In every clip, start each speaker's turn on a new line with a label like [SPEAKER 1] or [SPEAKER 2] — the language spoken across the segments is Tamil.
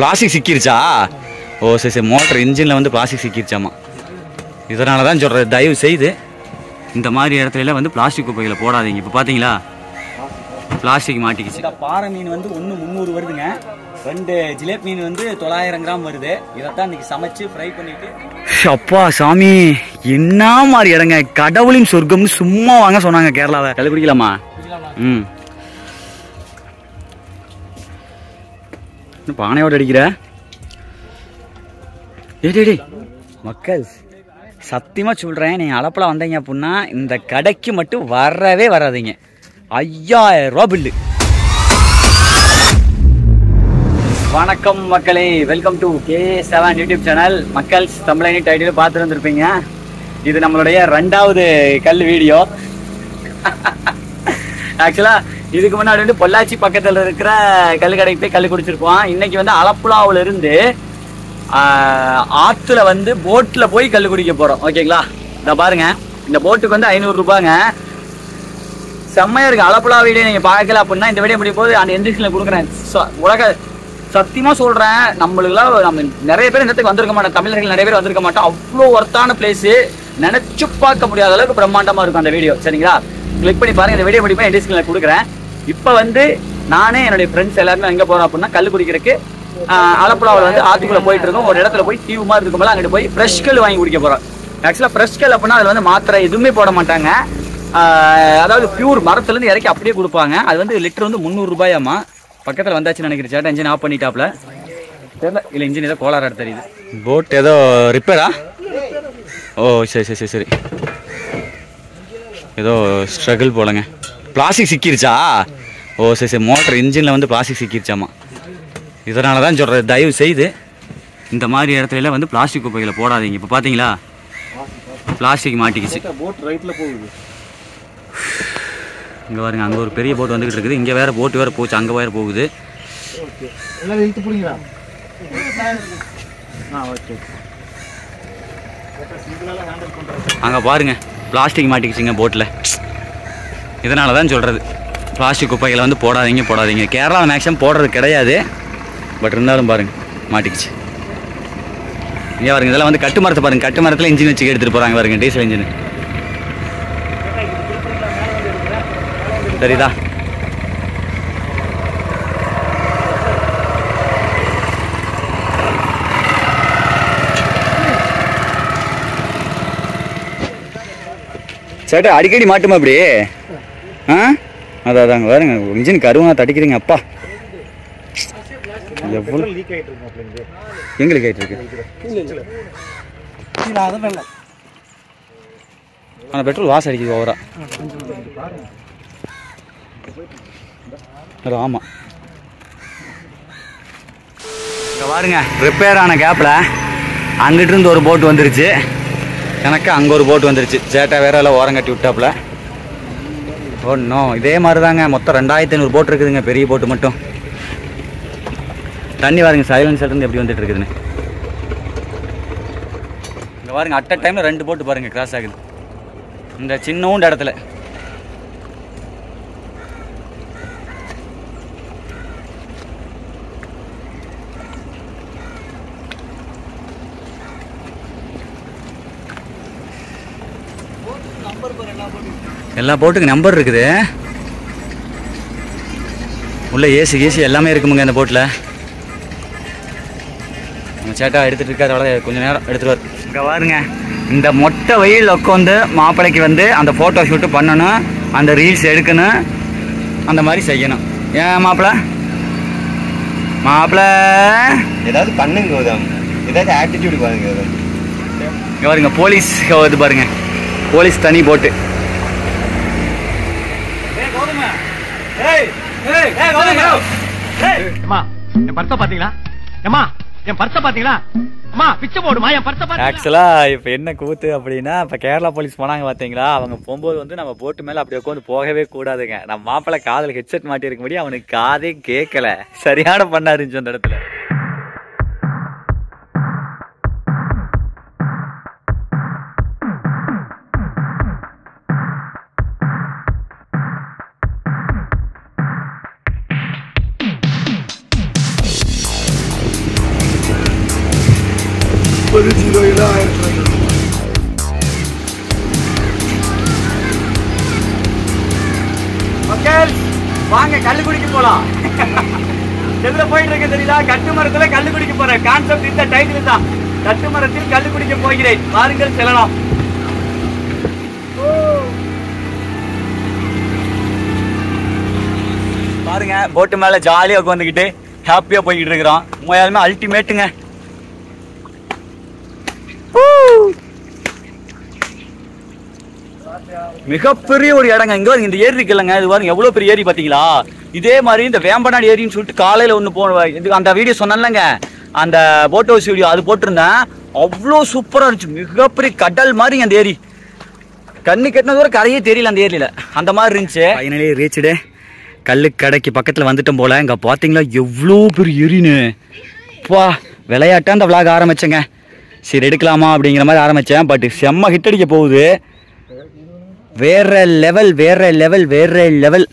[SPEAKER 1] பிளாஸ்டிக் சிக்கிருச்சா ஓ சரி சரி மோட்டர் இன்ஜினில் வந்து பிளாஸ்டிக் சிக்கிருச்சாமா இதனால தான் சொல்கிறது தயவு செய்து இந்த மாதிரி இடத்துல எல்லாம் வந்து பிளாஸ்டிக் குப்பைகளை போடாதீங்க இப்போ பார்த்தீங்களா பிளாஸ்டிக் மாட்டிக்கிச்சு
[SPEAKER 2] பாறை மீன் வந்து ஒன்று முந்நூறு வருதுங்க ரெண்டு ஜிலேபி மீன் வந்து தொள்ளாயிரம் கிராம் வருது இதைத்தான் இன்னைக்கு சமைச்சு ஃப்ரை பண்ணிட்டு
[SPEAKER 1] அப்பா சாமி என்ன மாதிரி இடங்க கடவுளின் சொர்க்கம்னு சும்மா வாங்க சொன்னாங்க கேரளாவை கல் குடிக்கலாமா ம் என்ன பானையோட அடிக்கிற ஏய் டேய், டேய் மக்கள் சத்தியமா சொல்றேன் நீங்க அளப்பில் வந்தீங்க அப்படின்னா இந்த கடைக்கு மட்டும் வரவே வராதீங்க ஐயாயிரம் ரூபா பில்லு வணக்கம் மக்களே welcome to K seven YouTube channel மக்கள் தமிழனி டைட்டில் பார்த்து வந்திருப்பீங்க இது நம்மளுடைய ரெண்டாவது கல் வீடியோ ஆக்சுவலா இதுக்கு முன்னாடி வந்து பொள்ளாச்சி பக்கத்துல இருக்கிற கல் கடைக்கு போய் கல் குடிச்சிருப்போம் இன்னைக்கு வந்து அலப்புலாவுல இருந்து ஆஹ், ஆத்துல வந்து போட்ல போய் கல் குடிக்க போறோம் ஓகேங்களா இந்த பாருங்க இந்த போட்டுக்கு வந்து ஐநூறு ரூபாங்க செம்மையா இருக்கு அலப்புலா வீடியோ நீங்க பார்க்கல அப்படின்னா இந்த வீடியோ முடியும் போது அந்த எந்திரிஷன்ல கொடுக்குறேன் ச- உலக சத்தியமா சொல்றேன் நம்மளுக்குலாம் நம்ம நிறைய பேர் இந்த இடத்துக்கு வந்திருக்க மாட்டோம் தமிழர்கள் நிறைய பேர் வந்திருக்க மாட்டோம் அவ்வளோ ஒர்த்தான பிளேஸ் நினைச்சு பார்க்க முடியாத அளவுக்கு பிரம்மாண்டமா இருக்கும் அந்த வீடியோ சரிங்களா கிளிக் பண்ணி பாருங்க இந்த வீடியோ முடியுமா எடிஷன்ல கொடுக்குறேன் இப்போ வந்து நானே என்னுடைய ஃப்ரெண்ட்ஸ் எல்லாருமே எங்க போறோம் அப்படின்னா கல் குடிக்கிறதுக்கு அலப்புலாவில் வந்து ஆத்துக்குள்ள போயிட்டு இருக்கோம் ஒரு இடத்துல போய் தீவு மாதிரி இருக்கும்போது அங்கிட்டு போய் ஃப்ரெஷ் கல் வாங்கி குடிக்க போறோம் ஆக்சுவலாக ஃப்ரெஷ் கல் அப்படின்னா அதில் வந்து மாத்திரை எதுவுமே போட மாட்டாங்க ஆஹ் அதாவது பியூர் மரத்துலேருந்து இறக்கி அப்படியே கொடுப்பாங்க அது வந்து லிட்டர் வந்து முந்நூறு ரூபாயாமா பக்கத்தில் வந்தாச்சுன்னு நினைக்கிறேன் சேட்டா இன்ஜின் ஆஃப் பண்ணிட்டாப்ல தெரியல இல்லை இன்ஜின் ஏதோ கோளாறு தெரியுது போட் ஏதோ ரிப்பேரா ஓ சரி சரி சரி சரி ஏதோ ஸ்ட்ரகிள் போலங்க பிளாஸ்டிக் சிக்கிருச்சா ஓ சரி சரி மோட்டர் இன்ஜினில் வந்து பிளாஸ்டிக் சிக்கிருச்சாமா இதனால தான் சொல்கிறது தயவு செய்து இந்த மாதிரி இடத்துல எல்லாம் வந்து பிளாஸ்டிக் குப்பைகளை போடாதீங்க இப்போ பார்த்தீங்களா பிளாஸ்டிக் மாட்டிக்கிச்சு
[SPEAKER 2] போட் ரைட்ல போகுது
[SPEAKER 1] இங்கே பாருங்க அங்கே ஒரு பெரிய போட் வந்துகிட்டு இருக்குது இங்கே வேற போட் வேற போச்சு அங்கே வேற போகுது
[SPEAKER 2] எல்லாம் இழுத்து பிடிங்களா ஆ ஓகே
[SPEAKER 1] அங்கே பாருங்க பிளாஸ்டிக் மாட்டிக்கிச்சுங்க போட்டில் இதனால தான் சொல்கிறது பிளாஸ்டிக் குப்பைகளை வந்து போடாதீங்க போடாதீங்க கேரளா மேக்ஸிமம் போடுறது கிடையாது பட் இருந்தாலும் பாருங்க மாட்டிக்கிச்சு இங்கே பாருங்க இதெல்லாம் வந்து கட்டு மரத்தை பாருங்க கட்டு மரத்தில் இன்ஜின் வச்சு எடுத்துகிட்டு போகிறாங்க பாருங்க டீசல் இன்ஜின் சரிதா சேட்டா அடிக்கடி மாட்டுமா அப்படி ஆ அதான் அதாங்க பாருங்க இன்ஜின் கருவா தடிக்கிறீங்க அப்பா எவ்வளோ
[SPEAKER 2] லீக் ஆயிட்டு இருக்கு அப்படிங்க
[SPEAKER 1] எங்களுக்கு ஆயிட்டு இருக்கு
[SPEAKER 2] இல்ல அது வேண்டாம்
[SPEAKER 1] ஆனால் பெட்ரோல் வாசம் அடிக்குது ஓவரா அது ஆமாம் இங்கே பாருங்க ரிப்பேர் ஆன கேப்பில் அங்கிட்டு இருந்து ஒரு போட் வந்துருச்சு எனக்கு அங்கே ஒரு போட் வந்துருச்சு சேட்டா வேற எல்லாம் ஓரம் கட்டி விட்டாப்புல ஒன்றும் இதே மாதிரி தாங்க மொத்தம் ரெண்டாயிரத்தி ஐநூறு போட் இருக்குதுங்க பெரிய போட்டு மட்டும் தண்ணி பாருங்க சைலன்ஸ்ல இருந்து எப்படி வந்துட்டு இருக்குதுன்னு இங்கே பாருங்க அட் அ டைமில் ரெண்டு போட்டு பாருங்க கிராஸ் ஆகுது இந்த சின்னூண்டு இடத்துல எல்லா போட்டுக்கு நம்பர் இருக்குது உள்ள ஏசி ஏசி எல்லாமே இருக்குமுங்க இந்த போட்டில் நம்ம சேட்டா எடுத்துட்டு இருக்காரு அவ்வளோ கொஞ்சம் நேரம் எடுத்துருவார் இங்கே பாருங்க இந்த மொட்டை வெயில் உட்காந்து மாப்பிள்ளைக்கு வந்து அந்த ஃபோட்டோ ஷூட்டு பண்ணணும் அந்த ரீல்ஸ் எடுக்கணும் அந்த மாதிரி செய்யணும் ஏன் மாப்பிள்ள மாப்பிள்ள
[SPEAKER 3] ஏதாவது பண்ணுங்க கௌதம் ஏதாவது ஆட்டிடியூட் பாருங்க கௌதம்
[SPEAKER 1] இங்கே பாருங்க போலீஸ் இது பாருங்க போலீஸ் தனி போட்டு
[SPEAKER 4] அம்மா என் பர்ஸ பாத்தீங்களா அம்மா என் பர்ஸ பாத்தீங்களா அம்மா பிச்சை போடுமா என் பர்ஸ பாத்தீங்களா
[SPEAKER 1] ஆக்சுவலாக இப்போ என்ன கூத்து அப்படின்னா இப்போ கேரளா போலீஸ் போனாங்க பார்த்தீங்களா அவங்க போகும்போது வந்து நம்ம போட்டு மேலே அப்படி உட்காந்து போகவே கூடாதுங்க நம்ம மாப்பிள்ளை காதில் ஹெட்செட் மாட்டியிருக்க முடியும் அவனுக்கு காதே கேட்கல சரியான பண்ணா இருந்துச்சு அந்த இடத்துல
[SPEAKER 5] முப்பது ஜீரோ ஏழு ஆயிரத்தி ரெண்டு
[SPEAKER 1] மக்கள் வாங்க கல்லு குடிக்க போலாம் எதுல போயிட்டு இருக்க தெரியல கட்டு மரத்துல கல்லு குடிக்க போறேன் கான்செப்ட் இந்த டைட்டில் தான் கட்டு மரத்தில் கல்லு குடிக்க போகிறேன் வாருங்கள் செல்லலாம் பாருங்க போட்டு மேல ஜாலியா உட்காந்துக்கிட்டு ஹாப்பியா போய்கிட்டு இருக்கிறோம் உண்மையாலுமே அல்டிமேட்டுங்க மிகப்பெரிய ஒரு இடங்க இங்க பாருங்க இந்த ஏரி இருக்குல்லங்க இது பாருங்க எவ்வளவு பெரிய ஏரி பாத்தீங்களா இதே மாதிரி இந்த வேம்பநாடு ஏரின்னு சொல்லிட்டு காலையில ஒண்ணு போ இது அந்த வீடியோ சொன்னேன்லங்க அந்த போட் ஹவுஸ் வீடியோ அது போட்டிருந்தேன் அவ்வளோ சூப்பரா இருந்துச்சு மிகப்பெரிய கடல் மாதிரி அந்த ஏரி கண்ணு கட்டினதோட கரையே தெரியல அந்த ஏரியில அந்த மாதிரி இருந்துச்சு ஃபைனலி ரீச்சுடு கல்லு கடைக்கு பக்கத்துல வந்துட்டோம் போல இங்க பாத்தீங்களா எவ்வளோ பெரிய ஏரின்னு பா விளையாட்டா அந்த விளாக ஆரம்பிச்சேங்க சரி எடுக்கலாமா அப்படிங்கிற மாதிரி ஆரம்பிச்சேன் பட் செம்ம ஹிட் அடிக்க போகுது வேற லெவல் வேற லெவல் வேற லெவல்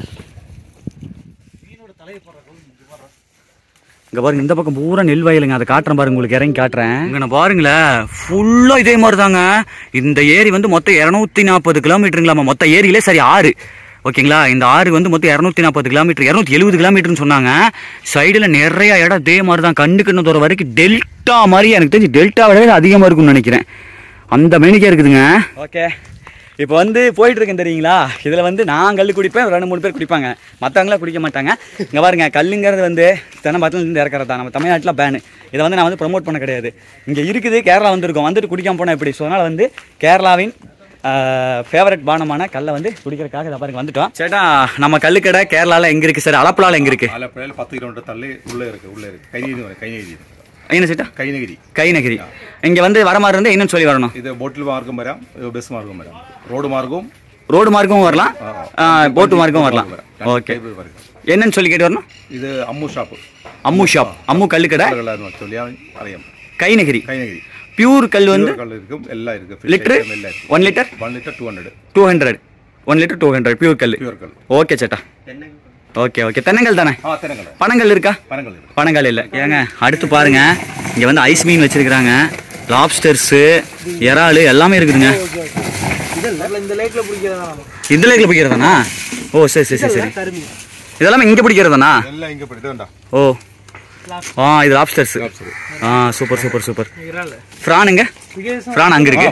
[SPEAKER 1] இங்க பாருங்க இந்த பக்கம் பூரா நெல் வயலுங்க அதை காட்டுறேன் பாருங்க உங்களுக்கு இறங்கி காட்டுறேன் இங்க நான் பாருங்களேன் ஃபுல்லா இதே மாதிரி தாங்க இந்த ஏரி வந்து மொத்தம் இரநூத்தி நாற்பது கிலோமீட்டருங்களாமா மொத்த ஏரியிலே சரி ஆறு ஓகேங்களா இந்த ஆறு வந்து மொத்தம் இரநூத்தி நாற்பது கிலோமீட்டர் இரநூத்தி எழுபது கிலோமீட்டர்னு சொன்னாங்க சைடில் நிறைய இடம் இதே மாதிரி தான் கண்ணு கண்ணு தூரம் வரைக்கும் டெல்டா மாதிரி எனக்கு தெரிஞ்சு டெல்டா விட அதிகமாக இருக்கும்னு நினைக்கிறேன் அந்த மெனிக்கே இருக்குதுங்க ஓகே இப்போ வந்து போயிட்டு இருக்கேன் தெரியுங்களா இதில் வந்து நான் கல் குடிப்பேன் ஒரு ரெண்டு மூணு பேர் குடிப்பாங்க மற்றவங்களாம் குடிக்க மாட்டாங்க இங்கே பாருங்க கல்லுங்கிறது வந்து தென்னமரத்துலேருந்து இறக்குறது தான் நம்ம தமிழ்நாட்டில் பேனு இதை வந்து நான் வந்து ப்ரொமோட் பண்ண கிடையாது இங்கே இருக்குது கேரளா வந்திருக்கோம் வந்துட்டு குடிக்காம போனால் எப்படி ஸோ அதனால் வந்து கேரளாவின் ஃபேவரட் பானமான கல்லை வந்து குடிக்கிறதுக்காக இதை பாருங்க வந்துட்டோம் சேட்டா நம்ம கல்லுக்கடை கேரளாவில் எங்கே இருக்குது சார் அலப்புலாவில் எங்கே இருக்குது
[SPEAKER 6] ஆலப்புழயில் பத்து கிலோமீட்டர் தள்ளி உள்ளே இருக்கு உள்ளே இருக்கு கைநீதி வரும் கைநீதி
[SPEAKER 1] என்ன சேட்டா
[SPEAKER 6] கைநகிரி
[SPEAKER 1] கைநகிரி இங்கே வந்து வர மாதிரி இருந்தால் இன்னும் சொல்லி வரணும்
[SPEAKER 6] ഇത് ബോട്ടിൽ മാർഗം വരാം ഇത് ബസ് മാർഗം വരാം റോഡ് മാർഗവും
[SPEAKER 1] ரோடு மார்க்கும் வரலாம் போட்டு மார்க்கும் வரலாம் ஓகே என்னன்னு சொல்லி கேட்டு வரணும்
[SPEAKER 6] ഇത് അമ്മു ഷാപ്പ്
[SPEAKER 1] அம்மு ஷாப் அம்மு கல்லுக்கடை
[SPEAKER 6] കടകളായിരുന്നു ചൊല്ലിയാൽ അറിയാം
[SPEAKER 1] கைநகிரி
[SPEAKER 6] കൈനഗിരി
[SPEAKER 1] பியூர் கல் வந்து
[SPEAKER 6] കള്ള് ഇരിക്കും എല്ലാം ഇരിക്കും
[SPEAKER 1] லிட்டரு
[SPEAKER 6] എല്ലാം ഇരിക്കും
[SPEAKER 1] one litre
[SPEAKER 6] one litre two hundred
[SPEAKER 1] two hundred one litre two hundred pure கல்
[SPEAKER 6] പ്യൂർ കള്ള്
[SPEAKER 1] ஓகே சேட்டா ஓகே ஓகே தென்னங்கல் தானே
[SPEAKER 6] ആ തെനങ്ങൾ
[SPEAKER 1] பனங்கல் இருக்கா
[SPEAKER 6] പനങ്ങൾ ഇരിക്കും
[SPEAKER 1] பனங்கல் இல்லை ஏங்க அடுத்து பாருங்க இங்க வந்து ஐஸ் மீன் வச்சிருக்கிறாங்க லாப்ஸ்டர்ஸு இறாலு எல்லாமே இருக்குதுங்க
[SPEAKER 5] இந்த லேக்ல பிடிக்கிறதா
[SPEAKER 1] இந்த லேக்கில் பிடிக்கிறதாண்ணா ஓ சரி சரி சரி சரி
[SPEAKER 5] கருமி
[SPEAKER 1] இதெல்லாம் இங்கே பிடிக்கிறதாண்ணா
[SPEAKER 6] എല്ലാം ഇങ്ങനെ പിടി ഇതുണ്ടാ
[SPEAKER 1] ஓ ஆ இது லாப்ஸ்டர்ஸ் ஆ சூப்பர் சூப்பர் சூப்பர்
[SPEAKER 5] இறால்
[SPEAKER 1] ஃப்ரானுங்க ஃப்ரான் அங்கே இருக்கு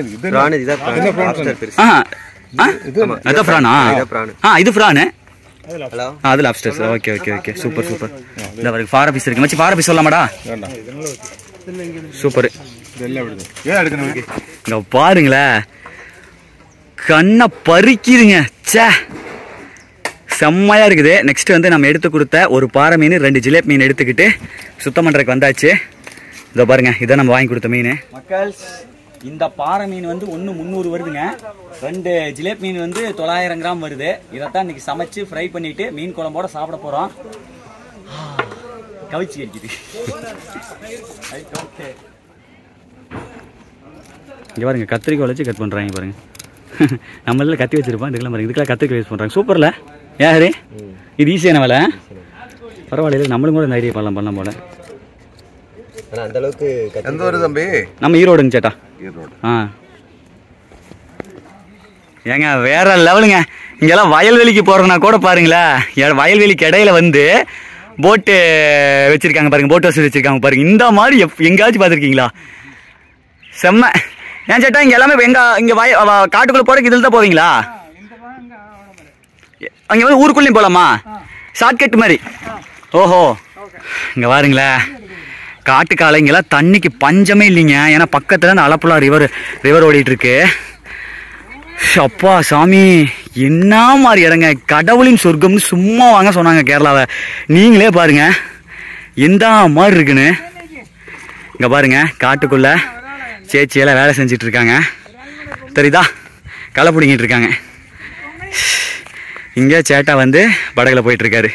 [SPEAKER 1] ஆ ஆ அதான் ஃப்ரானா ஆ இது ஃப்ரானு ஆ அது lobsters okay okay okay super super இந்த வரைக்கும் ஃபார் ஆஃபீஸ் இருக்கு மச்சி ஃபார் ஆஃபீஸ் சொல்லலாமாடா சூப்பர்
[SPEAKER 6] ഇതെല്ലാം ഇവിടുന്ന് ഏതാ എടുക്കണം
[SPEAKER 1] இங்க பாருங்களேன் கண்ணை பறிக்குதுங்க ச்சே செம்மையா இருக்குது நெக்ஸ்ட் வந்து நம்ம எடுத்து கொடுத்த ஒரு பாறை மீன் ரெண்டு ஜிலேபி மீன் எடுத்துக்கிட்டு சுத்தம் பண்றதுக்கு வந்தாச்சு இதோ பாருங்க இதை நம்ம வாங்கி கொடுத்த மீன் மக்கள் இந்த பாறை மீன் வந்து ஒன்று முந்நூறு வருதுங்க ரெண்டு ஜிலேபி மீன் வந்து தொள்ளாயிரம் கிராம் வருது இதைத்தான் இன்னைக்கு சமைச்சு ஃப்ரை பண்ணிட்டு மீன் குழம்போட சாப்பிட போறோம் கவிச்சு கடிக்குது ஓகே இங்கே பாருங்க கத்திரிக்காய் வச்சு கட் பண்ணுறாங்க பாருங்க நம்மள கத்தி வச்சிருப்போம் இதுக்கெல்லாம் பாருங்க இதுக்கெல்லாம் கத்திரிக்காய் யூஸ் பண்ணுறாங்க சூப்பர்ல யாரு இது ஈஸியான வேலை பரவாயில்ல நம்மளும் கூட இந்த ஐடியா பண்ணலாம் பண்ணலாம் போல
[SPEAKER 3] எந்த ஒரு தம்பி
[SPEAKER 1] நம்ம ஈரோடுங்க சேட்டா ஆ ஏங்க வேற லெவலுங்க இங்கெல்லாம் வயல்வெளிக்கு போறதுனா கூட பாருங்களேன் எ- வயல்வெளிக்கு இடையில வந்து போட்டு வச்சிருக்காங்க பாருங்க போட் ஹவுஸ் வச்சிருக்காங்க பாருங்க இந்த மாதிரி எப்- எங்கேயாச்சும் பார்த்துருக்கீங்களா செம்ம ஏன் சேட்டா இங்க எல்லாமே எங்க இங்க வய வ- காட்டுக்குள்ள போறதுக்கு இதில் தான் போவீங்களா அங்க வந்து ஊருக்குள்ளேயும் போலாமா ஷார்ட்கட் மாதிரி ஓஹோ இங்க பாருங்களேன் காட்டு காலைங்கெல்லாம் தண்ணிக்கு பஞ்சமே இல்லைங்க ஏன்னா பக்கத்துல இந்த அலப்புழா ரிவர் ரிவர் ஓடிட்டு இருக்கு அப்பா சாமி என்ன மாதிரி இடங்க கடவுளின் சொர்க்கம்னு சும்மா வாங்க சொன்னாங்க கேரளாவை நீங்களே பாருங்க எந்த மாதிரி இருக்குன்னு இங்க பாருங்க காட்டுக்குள்ள சேச்சியெல்லாம் வேலை செஞ்சுட்டு இருக்காங்க தெரியுதா களை பிடிங்கிட்டு இருக்காங்க இங்கே சேட்டா வந்து படகுல போயிட்டு இருக்காரு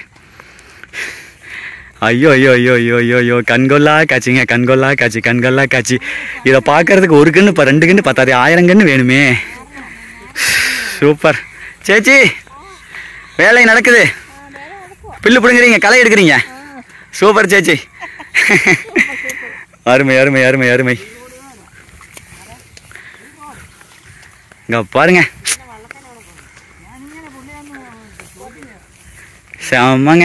[SPEAKER 1] ஐயோ ஐயோ ஐயோ ஐயோ ஐயோ ஐயோ கண்கொள்ளா காட்சிங்க கண்கொள்ளா காட்சி கண்கொள்ளா காட்சி இதை பார்க்கறதுக்கு ஒரு கண்ணு இப்போ ரெண்டு கண்ணு பத்தாது ஆயிரம் கண்ணு வேணுமே சூப்பர் சேச்சி வேலை நடக்குது பில்லு பிடுங்குறீங்க களை எடுக்கிறீங்க சூப்பர் சேச்சி அருமை அருமை அருமை அருமை இங்க பாருங்க செம்மங்க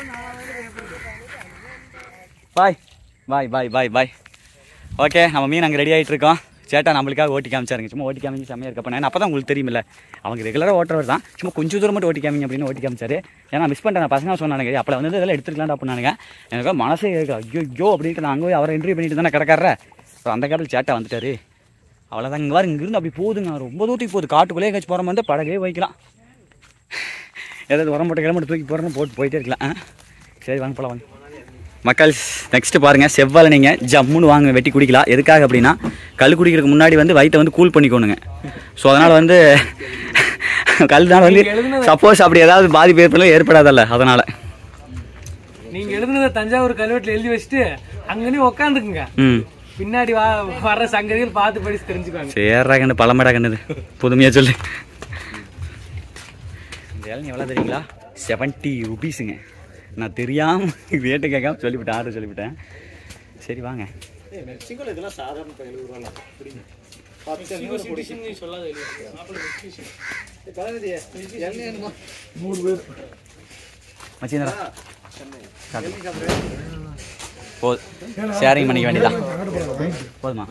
[SPEAKER 1] பாய் பாய் பாய் பாய் பாய் ஓகே நம்ம மீன் அங்கே ரெடி ஆகிட்டு இருக்கோம் சேட்டா நம்மளுக்காக ஓட்டி காமிச்சாருங்க சும்மா ஓட்டி காமிச்சு செம்மையாக இருக்கப்ப நான் அப்போ தான் உங்களுக்கு தெரியுமில்ல அவங்க ரெகுலராக ஓட்டுறவர் தான் சும்மா கொஞ்சம் தூரம் மட்டும் ஓட்டி காமிங்க அப்படின்னு ஓட்டி காமிச்சாரு ஏன்னா மிஸ் பண்ணிட்டேன் பசங்க சொன்னானுங்க அப்போ வந்து இதெல்லாம் எடுத்துக்கலாம் அப்படின்னானுங்க எனக்கு மனசே இருக்கு ஐயோ ஐயோ அப்படின்ட்டு நான் அங்கே போய் அவரை இன்டர்வியூ பண்ணிட்டு தானே கிடக்கார அப்புறம் அந்த காலத்தில் சேட்டா வந்துட்டாரு அவ்வளோதான் இங்கே வர இங்கிருந்து அப்படி போகுதுங்க ரொம்ப தூரத்துக்கு போகுது காட்டுக்குள்ளே எங்கேயாச்சும் போகிற மாதிரி படகே வைக்கலாம் ஏதாவது உரம் போட்ட கிளம்பி தூக்கி போகிறோன்னு போட்டு போயிட்டே இருக்கலாம் ஆ சரி வாங்க போகலாம் வாங்க மக்கள் நெக்ஸ்ட் பாருங்க செவ்வாழை நீங்கள் ஜம்முன்னு வாங்க வெட்டி குடிக்கலாம் எதுக்காக அப்படின்னா கல் குடிக்கிறதுக்கு முன்னாடி வந்து வயிற்றை வந்து கூல் பண்ணிக்கோணுங்க ஸோ அதனால் வந்து கல்னால வந்து சப்போஸ் அப்படி ஏதாவது பாதிப்பு ஏற்படல ஏற்படாதல்ல அதனால்
[SPEAKER 5] நீங்க எழுதுனத தஞ்சாவூர் கல்வெட்டுல எழுதி வச்சுட்டு அங்கனே உக்காந்துக்குங்க
[SPEAKER 1] ம்
[SPEAKER 5] பின்னாடி வா வர்ற சங்கதிகள் பார்த்து படிச்சு தெரிஞ்சுக்குவாங்க
[SPEAKER 1] சேர்றா கண்ணு பழமடா கண்ணுது புதுமையாக சொல்லு இந்த இளநீ எவ்வளோ தெரியுங்களா செவன்ட்டி ருபீஸுங்க நான் தெரியாமல் ரேட்டு கேட்காம சொல்லிவிட்டேன் ஆர்டர் சொல்லிவிட்டேன் சரி வாங்க மச்சிந்தரா போதும் ஷேரிங் பண்ணிக்க வேண்டியதான் போதுமா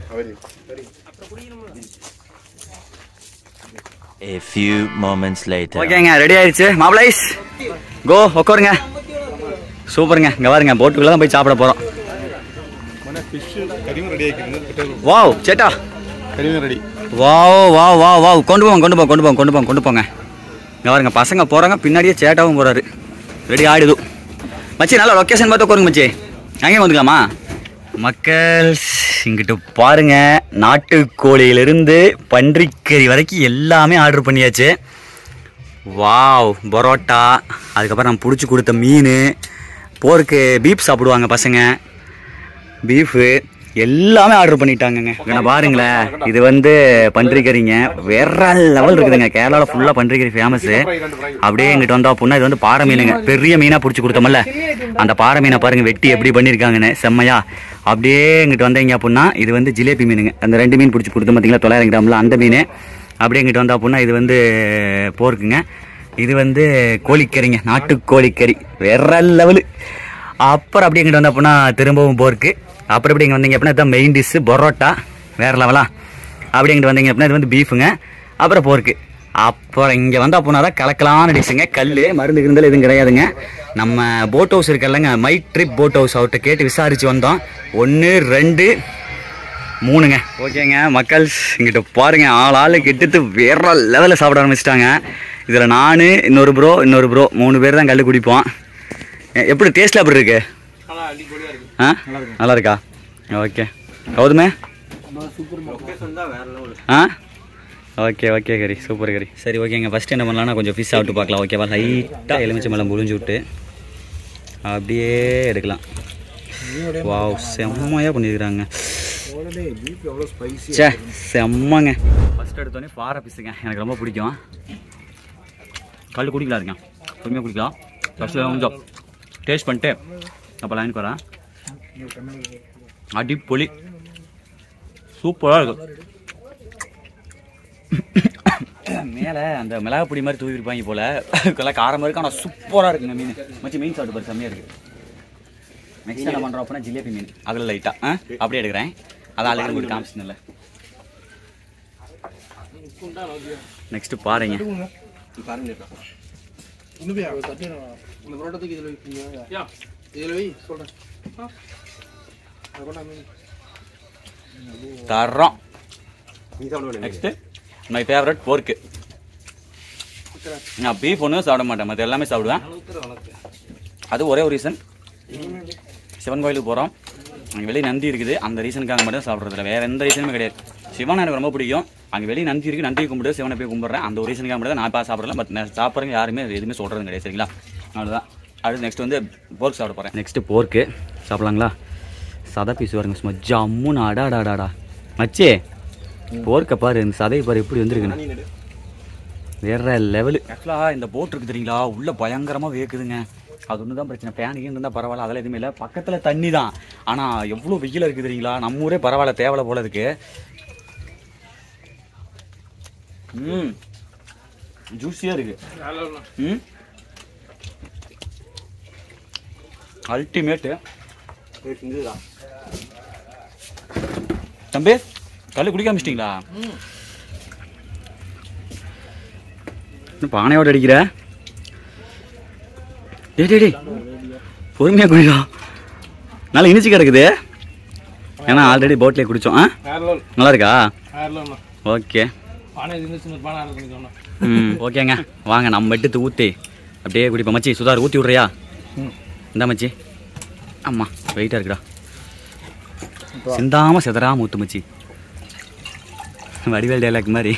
[SPEAKER 7] A few moments later.
[SPEAKER 1] ஓகேங்க ரெடி ஆயிடுச்சு மாப்பிளைஸ் கோ உட்காருங்க சூப்பருங்க இங்க பாருங்க போட்டுக்குள்ள தான் போய் சாப்பிட போறோம்
[SPEAKER 6] ஃபிஷ் கறியும் ரெடி ஆகிக்கிறது
[SPEAKER 1] வாவ் சேட்டா
[SPEAKER 6] கறியும் ready
[SPEAKER 1] wow wow wow wow கொண்டு போங்க கொண்டு போங்க கொண்டு போங்க கொண்டு போங்க கொண்டு போங்க இங்க பாருங்க பசங்க போறாங்க பின்னாடியே சேட்டாவும் போறாரு ரெடி ஆயிடுது மச்சி நல்ல லொக்கேஷன் பார்த்து உட்காருங்க மச்சி அங்கேயும் வந்துக்கலாமா மக்கள் இங்கிட்டு பாருங்க நாட்டுக்கோழியிலிருந்து பன்றிக்கறி வரைக்கும் எல்லாமே ஆர்டர் பண்ணியாச்சு வாவ் பரோட்டா அதுக்கப்புறம் நம்ம பிடிச்சி கொடுத்த மீன் போருக்கு பீப் சாப்பிடுவாங்க பசங்க பீஃபு எல்லாமே ஆர்டர் பண்ணிட்டாங்கங்க இங்கே பாருங்களேன் இது வந்து பன்றிக்கறிங்க வேற லெவல் இருக்குதுங்க கேரளாவில் ஃபுல்லாக பன்றிக்கறி ஃபேமஸு அப்படியே இங்கிட்டு வந்தா அப்படின்னா இது வந்து பாறை மீனுங்க பெரிய மீனாக பிடிச்சி கொடுத்தோம்ல அந்த பாறை மீனை பாருங்க வெட்டி எப்படி பண்ணியிருக்காங்கன்னு செம்மையா அப்படியே இங்கிட்டு வந்தீங்க அப்படின்னா இது வந்து ஜிலேபி மீனுங்க அந்த ரெண்டு மீன் பிடிச்சி கொடுத்தோம் பார்த்தீங்களா தொள்ளாயிரம் கிராமில் அந்த மீன் அப்படியே இங்கிட்டு வந்தா அப்படின்னா இது வந்து போர்க்குங்க இது வந்து கோழிக்கறிங்க நாட்டு கோழிக்கறி வேற லெவலு அப்புறம் அப்படி இங்கிட்டு வந்த அப்படின்னா திரும்பவும் போருக்கு அப்புறம் இப்படி இங்கே வந்தீங்க அப்படின்னா இதுதான் மெயின் டிஷ்ஷு பரோட்டா வேற லெவலா அப்படி இங்கிட்டு வந்தீங்க அப்படின்னா இது வந்து பீஃபுங்க அப்புறம் போருக்கு அப்புறம் இங்கே வந்து அப்படின்னா தான் கலக்கலான டிஷ்ஷுங்க கல் மருந்து இருந்தாலும் எதுவும் கிடையாதுங்க நம்ம போட் ஹவுஸ் இருக்குல்லங்க மை ட்ரிப் போட் ஹவுஸ் அவர்கிட்ட கேட்டு விசாரிச்சு வந்தோம் ஒன்று ரெண்டு மூணுங்க ஓகேங்க மக்கள் இங்கிட்ட பாருங்க ஆள் ஆளு கிட்டத்து வேற லெவலில் சாப்பிட ஆரம்பிச்சிட்டாங்க இதில் நான் இன்னொரு ப்ரோ இன்னொரு ப்ரோ மூணு பேர் தான் கல் குடிப்போம் எ- எப்படி டேஸ்ட்ல எப்படி இருக்கு ஆ நல்லா இருக்கா ஓகே கௌதமே ஆ okay okay curry super curry சரி ஓகேங்க ஃபஸ்ட் என்ன பண்ணலாம்னா கொஞ்சம் ஃபிஷ் சாப்பிட்டு பார்க்கலாம் ஓகேவா லைட்டாக எலுமிச்சை மேலம் புழிஞ்சு விட்டு அப்படியே எடுக்கலாம் வாவ் செம்மையாக பண்ணியிருக்கிறாங்க சே செம்மங்க ஃபஸ்ட் எடுத்தோடனே பாறை பிசுங்க எனக்கு ரொம்ப பிடிக்கும் கல் குடிக்கலாம் இருக்கேன் பொறுமையாக குடிக்கலாம் ஃபஸ்ட்டு கொஞ்சம் டேஸ்ட் பண்ணிட்டு அப்போ லைனுக்கு வரேன் அடிப்பொலி சூப்பராக இருக்கும் மேலே அந்த மிளகா பொடி மாதிரி தூவி இருப்பாங்க போல எல்லாம் காரமாக இருக்கு ஆனால் சூப்பராக இருக்குங்க மீன் மச்சி மீன் சாப்பிட்டு பாரு செம்மையாக இருக்குது நெக்ஸ்ட் என்ன பண்ணுறோம் அப்படின்னா ஜிலேபி மீன் அதில் லைட்டாக ஆ அப்படியே எடுக்கிறேன் அதான் ஆளுங்க உங்களுக்கு காமிச்சினல நெக்ஸ்ட் பாருங்க
[SPEAKER 5] இந்த புரோட்டத்துக்கு இதுல வைப்பீங்க இதுல வை சொல்றேன்
[SPEAKER 1] தர்றோம் நெக்ஸ்ட் மை ஃபேவரட் போர்க்கு நான் பீஃப் ஒன்றும் சாப்பிட மாட்டேன் மற்ற எல்லாமே சாப்பிடுவேன் அது ஒரே ஒரு ரீசன் சிவன் கோயிலுக்கு போகிறோம் அங்கே வெளியே நந்தி இருக்குது அந்த ரீசனுக்காக மட்டும் சாப்பிட்றதில்ல வேற எந்த ரீசனுமே கிடையாது சிவன் எனக்கு ரொம்ப பிடிக்கும் அங்கே வெளியே நந்தி இருக்குது நந்தியை கும்பிட்டு சிவனை போய் கும்பிட்றேன் அந்த ஒரு ரீசனுக்காக மட்டும் தான் நான் இப்போ சாப்பிட்றேன் பட் நான் சாப்பிட்றவங்க யாருமே எதுவுமே சொல்கிறது கிடையாது சரிங்களா அவ்வளோதான் அடுத்து நெக்ஸ்ட் வந்து போர்க் சாப்பிட போகிறேன் நெக்ஸ்ட்டு போர்க்கு சாப்பிட்லாங்களா சதை பீஸ் வருங்க சும்மா ஜம்முன்னு அடாடாடாடா மச்சே போர்க்க பாரு இந்த சதையை பாரு எப்படி வந்திருக்குன்னு வேற லெவலு ஆக்சுவலாக இந்த போட் இருக்கு தெரியுங்களா உள்ள பயங்கரமாக வேக்குதுங்க அது ஒன்று தான் பிரச்சனை ஃபேனுக்கு இருந்தால் பரவாயில்ல அதெல்லாம் எதுவுமே இல்லை பக்கத்தில் தண்ணி தான் ஆனால் எவ்வளோ வெயிலாக இருக்குது தெரியுங்களா நம்ம ஊரே பரவாயில்ல தேவலை போல இருக்கு
[SPEAKER 2] ம் ஜூஸியாக இருக்கு ம் அல்டிமேட்டு தம்பி கல் குடிக்க ஆரம்பிச்சிட்டிங்களா இன்னும் பானையோட அடிக்கிற டேய் டேய் டேய் பொறுமையாக குடிக்கா நல்லா இனிச்சு கிடக்குது ஏன்னா ஆல்ரெடி போட்லேயே குடித்தோம் ஆ நல்லா இருக்கா ஓகே
[SPEAKER 5] பானை இருந்துச்சு பானை ஆரம்பிச்சு சொன்னேன்
[SPEAKER 2] ம் ஓகேங்க வாங்க நம்ம எடுத்து ஊற்றி அப்படியே குடிப்போம் மச்சி சுதார் ஊற்றி விட்றியா இந்தா மச்சி ஆமாம் வெயிட்டாக இருக்குடா சிந்தாம செதறாம ஊத்து மச்சி வடிவேல் டைலாக் மாதிரி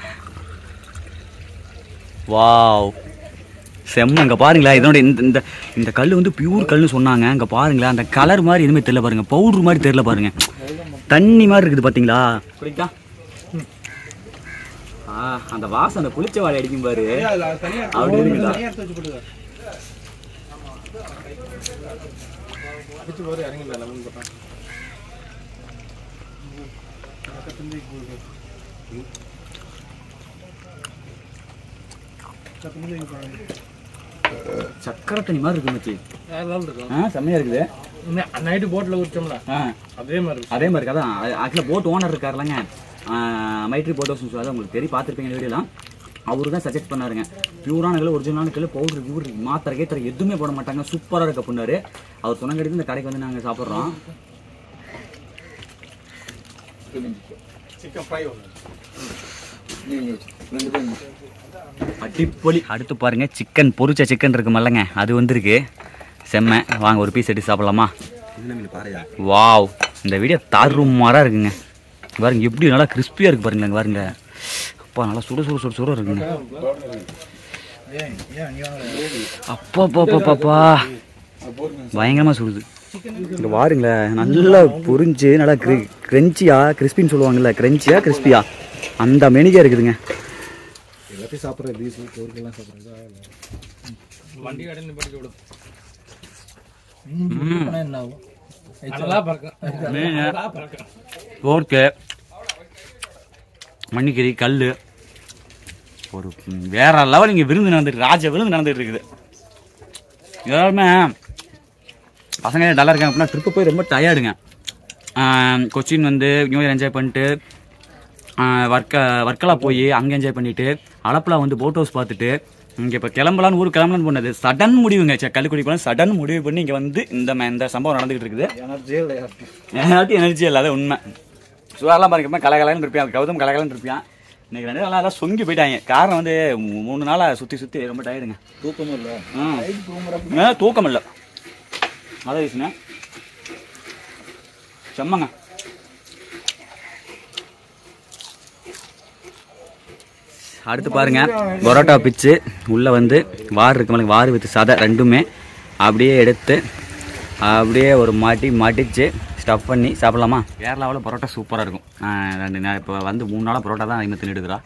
[SPEAKER 2] வாவ் செம்ம இங்கே பாருங்களேன் இதனோட இந்த இந்த இந்த கல் வந்து பியூர் கல்னு சொன்னாங்க இங்கே பாருங்களேன் அந்த கலர் மாதிரி எதுவுமே தெரியல பாருங்க பவுடர் மாதிரி தெரியல பாருங்க தண்ணி மாதிரி இருக்குது பார்த்தீங்களா குடிக்கா ஆ அந்த வாசம் அந்த புளிச்ச வாழை அடிக்கும் பாரு அப்படி இருக்குதா சக்கரை தண்ணி மாதிரி இருக்கு மச்சி
[SPEAKER 5] வேற level இருக்கும்
[SPEAKER 2] ஆ செம்மையா இருக்குது
[SPEAKER 5] நைட்டு போட்டில் குடிச்சோம்ல
[SPEAKER 2] ஆ
[SPEAKER 5] அதே மாதிரி இருக்கும்
[SPEAKER 2] அதே மாதிரி கதான் ஆக்சுவலாக போட் ஓனர் இருக்காருலங்க மைட்ரி போட் ஹவுஸ் அது உங்களுக்கு தெரியும் பார்த்துருப்பீங்க வீடியோலாம் அவரு தான் சஜெஸ்ட் பண்ணாருங்க பியூரான கல் ஒரிஜினலான கல் பவுடர் கியூர் மாத்திரை கேத்திரை எதுவுமே போட மாட்டாங்க சூப்பராக இருக்க பண்ணாரு அவர் சொன்ன இந்த கடைக்கு வந்து நாங்கள் சாப்பிட்றோம் அடிப்பொலி அடுத்து பாருங்க சிக்கன் பொரிச்ச சிக்கன் இருக்கு மல்லங்க அது வந்திருக்கு செம்ம வாங்க ஒரு பீஸ் எடுத்து சாப்பிடலாமா வாவ் இந்த வீடியோ தாறுமாறாக இருக்குங்க பாருங்க எப்படி நல்லா கிறிஸ்பியாக இருக்கு பாருங்க இங்க பாருங்க அப்பா நல்லா சுட சுட சுட சுட இருக்குங்க அப்பா அப்பா அப்பா அப்பா பயங்கரமாக சுடுது இங்கே பாருங்களேன் நல்லா பொரிஞ்சு நல்லா கிரி கிரெஞ்சியா கிறிஸ்பின்னு சொல்லுவாங்கல்ல கிரெஞ்சியா கிறிஸ்பியா அந்த மெனிக்கே இருக்குதுங்க
[SPEAKER 5] வண்டி கடையில் படிக்க விடும் நல்லா பறக்கும் நல்லா பறக்கும்
[SPEAKER 2] போர்க்கு மண்ணிக்கறி கல் ஒரு ம், வேற லெவல் இங்கே விருந்து நடந்துட்டு ராஜ விருந்து நடந்துட்டு இருக்குது எல்லாருமே பசங்க நல்லா இருக்காங்க அப்படின்னா ட்ரிப்பு போய் ரொம்ப டயர்டுங்க கொச்சின் வந்து நியூ இயர் என்ஜாய் பண்ணிட்டு வர்க்க வர்க்கலா போய் அங்கே என்ஜாய் பண்ணிட்டு அளப்புலா வந்து போட் ஹவுஸ் பார்த்துட்டு இங்கே இப்போ கிளம்பலான்னு ஊர் கிளம்பலான்னு போனது சடன் முடிவுங்க சே கள்ளுக்குடி போனால் சடன் முடிவு பண்ணி இங்கே வந்து இந்த ம- இந்த சம்பவம் நடந்துகிட்டு இருக்குது எனர்ஜி எனர்ஜி இல்லாத உண்மை சுகாரெல்லாம் பாருங்க கலகலன்னு இருப்பியான் கௌதம் கலகலன்னு இருப்பியான் இன்னைக்கு ரெண்டு நாளாக எல்லாம் சொங்கி போயிட்டாங்க காரணம் வந்து மூ- மூணு நாளாக சுற்றி சுற்றி ரொம்ப டயர்டுங்க தூக்கமும் இல்லை தூக்கம் இல்லை அதான் விஷயம் செம்மங்க அடுத்து பாருங்க பரோட்டா பிச்சு உள்ள வந்து வார் இருக்கு மாதிரி வார் வித்து சதை ரெண்டுமே அப்படியே எடுத்து அப்படியே ஒரு மாட்டி மாட்டிச்சு ஸ்டஃப் பண்ணி சாப்பிடலாமா கேரளாவில் பரோட்டா சூப்பராக இருக்கும் ஆஹ் ரெண்டு நாள் இப்போ வந்து மூணு நாளாக பரோட்டா தான் அதிகமாக தின்னுடுக்குறா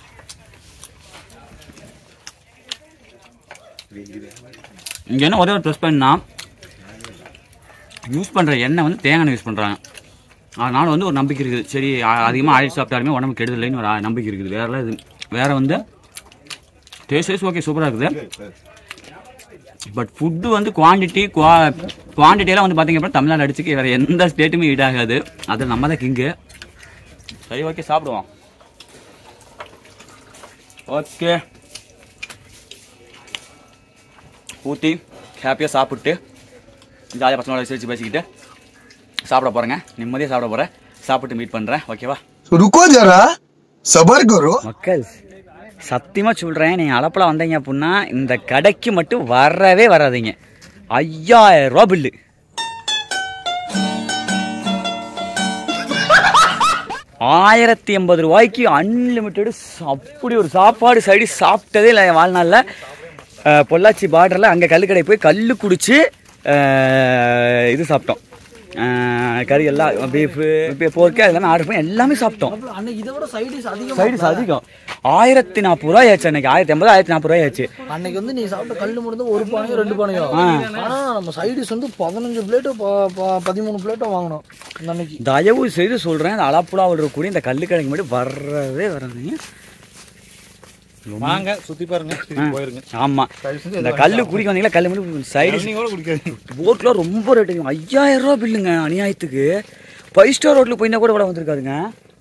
[SPEAKER 2] இங்கே என்ன ஒரே ஒரு ப்ளஸ் பாயிண்ட்னா யூஸ் பண்ணுற எண்ணெய் வந்து தேங்காய் எண்ணெய் யூஸ் பண்ணுறாங்க அதனால வந்து ஒரு நம்பிக்கை இருக்குது சரி அதிகமாக ஆயில் சாப்பிட்டாலுமே உடம்பு கெடுதலைன்னு ஒரு ஆ- நம்பிக்கை இருக்குது வேற இது வேற வந்து டேஸ்ட் வைஸ் ஓகே சூப்பராக இருக்குது பட் ஃபுட்டு வந்து குவான்டிட்டி குவா குவான்டிட்டியெல்லாம் வந்து பார்த்தீங்க அப்படின்னா தமிழ்நாடு அடிச்சுக்கு வேறு எந்த ஸ்டேட்டுமே ஈடாகாது அது நம்ம தான் கிங்கு சரி ஓகே சாப்பிடுவோம் ஓகே ஊற்றி ஹாப்பியாக சாப்பிட்டு ஜாலியாக பசங்களோட சிரிச்சு பேசிக்கிட்டு சாப்பிட போகிறேங்க நிம்மதியாக சாப்பிட போகிறேன் சாப்பிட்டு மீட் பண்ணுறேன் ஓகேவா
[SPEAKER 8] रुको जरा सबर करो
[SPEAKER 2] மக்கள் சத்தியமாக சொல்கிறேன் நீங்கள் அளப்பில் வந்தீங்க அப்படின்னா இந்த கடைக்கு மட்டும் வரவே வராதீங்க ஐயாயிரம் ரூபா பில்லு ஆயிரத்தி எண்பது ரூபாய்க்கு அன்லிமிட்டெடு அப்படி ஒரு சாப்பாடு சைடு சாப்பிட்டதே இல்லை என் வாழ்நாளில் அஹ், பொள்ளாச்சி பார்டரில் அங்கே கல்லுக்கடை போய் கல் குடிச்சு அஹ், இது சாப்பிட்டோம் அஹ், கறி எல்லாம் பீஃபு போர்க்கு எல்லாமே ஆர்டர் பண்ணி எல்லாமே சாப்பிட்டோம்
[SPEAKER 9] அன்னைக்கு இதை விட சைடிஸ் அதிகம்
[SPEAKER 2] சைடு அதிகம் ஆயிரத்தி நாற்பது ரூபாய் ஆச்சு அன்னைக்கு ஆயிரத்தி ஐம்பது ஆயிரத்தி நாற்பது ரூபாய் ஆச்சு
[SPEAKER 9] அன்னைக்கு வந்து நீ சாப்பிட்ட கல்லு முடிந்து ஒரு பானையோ ரெண்டு பானையோ
[SPEAKER 2] ஆ.
[SPEAKER 9] ஆனா நம்ம சைடிஸ் வந்து பதினஞ்சு பிளேட்டோ பதிமூணு பிளேட்டோ வாங்கினோம் இந்த அன்னைக்கு
[SPEAKER 2] தயவு செய்து சொல்கிறேன் இந்த அளப்புலாவில் இருக்கக்கூடிய இந்த கல்லுக்கடைக்கு மட்டும் வரவே வராதுங்க
[SPEAKER 6] வாங்க சுத்தி பாருங்க திருப்பி போயிருங்க
[SPEAKER 2] ஆமா இந்த கல்லு குடிக்க வந்தீங்களா கல்லு மட்டும் சைடு
[SPEAKER 6] தண்ணி கூட குடிக்காது
[SPEAKER 2] போட்ல ரொம்ப ரேட்டு ஐயாயிரம் ரூபா பில்லுங்க அநியாயத்துக்கு ஃபைவ் ஸ்டார் ரோட்ல போயிருந்தா கூட இவ்வளோ வந்திருக்காதுங்க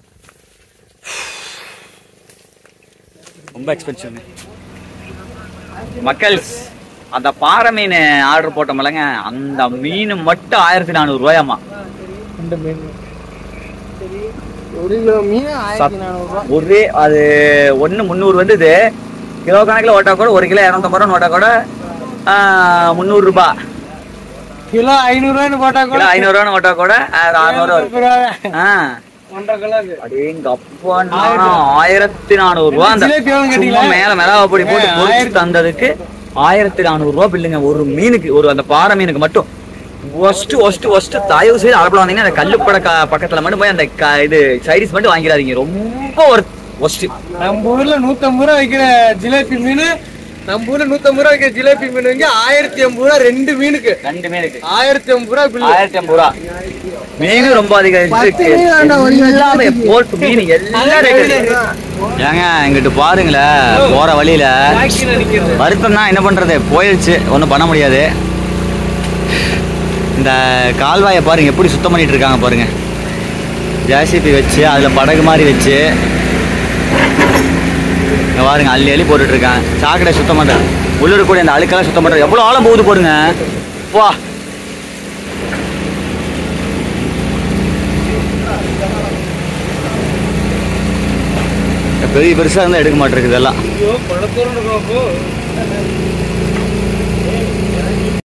[SPEAKER 2] ரொம்ப எக்ஸ்பென்சிவ்ங்க மக்கள்ஸ் அந்த பாறை மீன் ஆர்டர் போட்டோம்லங்க அந்த மீன் மட்டும் ஆயிரத்தி நானூறு ரூபாயாமா
[SPEAKER 9] இந்த மீன் ஒரு கிலோ மீன் ஆயிரத்தி நானூறுரூவா
[SPEAKER 2] ஒரே அது ஒன்று முந்நூறு வந்தது கிலோ கணக்கில் ஓட்டா கூட ஒரு கிலோ இரநூத்தம்பது ரூபா ஓட்டா கூட முந்நூறுரூபா
[SPEAKER 9] கிலோ ஐநூறுரூவான்னு போட்டா கூட
[SPEAKER 2] கிலோ ஐநூறுரூவான்னு ஓட்டா கூட அறுநூறு வரும் ஆ
[SPEAKER 9] ஒன்றரை கிலோக்கு
[SPEAKER 2] அடேங்க அப்பா ஆயிரத்தி நானூறு ரூபா அந்த
[SPEAKER 9] ஜிலேபி எவ்வளவு கேட்டீங்களா?
[SPEAKER 2] சும்மா மேல மிளகா பொடி போட்டு பொரிச்சு தந்ததுக்கு ஆயிரத்தி நானூறு ரூபா பில்லுங்க ஒரு மீனுக்கு ஒரு அந்த பாறை மீனுக்கு மட்டும் ஒஸ்ட் ஒஸ்ட் ஒஸ்ட் தயவு செய்து அளப்பில் வந்தீங்கன்னா அந்த கல்லுப்பட க- பக்கத்துல மட்டும் போய் அந்த க- இது சைடிஸ் மட்டும் வாங்கிடாதீங்க ரொம்ப ஒரு ஒஸ்ட்
[SPEAKER 9] நம்ம ஊர்ல நூத்தம்பது ரூபா வைக்கிற ஜிலேபி மீன் நம்ம ஊர்ல நூத்தம்பது ரூபா வைக்கிற ஜிலேபி மீன் இங்க ஆயிரத்தி எண்பது ரூபா ரெண்டு மீனுக்கு
[SPEAKER 2] ரெண்டு மீனுக்கு
[SPEAKER 9] ஆயிரத்தி எண்பது ரூபா பில்லு
[SPEAKER 2] ஆயிரத்தி ஐம்பது ரூபா மீன் ரொம்ப அதிகம்
[SPEAKER 9] பத்து மீன் வேண்டாம், ஒரு மீன்
[SPEAKER 2] எல்லாமே போட்டு மீன் எல்லாம் rate இருக்கு. ஏங்க இங்கிட்டு பாருங்களேன் போற வழியில வருத்தம் தான் என்ன பண்றது போயிடுச்சு ஒன்றும் பண்ண முடியாது இந்த கால்வாயை பாருங்க எப்படி சுத்தம் பண்ணிட்டு இருக்காங்க பாருங்க ஜேசிபி வச்சு அதில் படகு மாதிரி வச்சு இங்க பாருங்க அள்ளி அள்ளி போட்டுட்டு இருக்காங்க சாக்கடை சுத்தம் பண்றேன் உள்ள இருக்கக்கூடிய அந்த அழுக்கெல்லாம் சுத்தம் பண்றேன் எவ்வளோ ஆழம் போகுது பாருங்க வா பெரிய பெருசாக இருந்தால் எடுக்க மாட்டேங்குது இதெல்லாம்
[SPEAKER 9] ஐயோ பழத்தோடு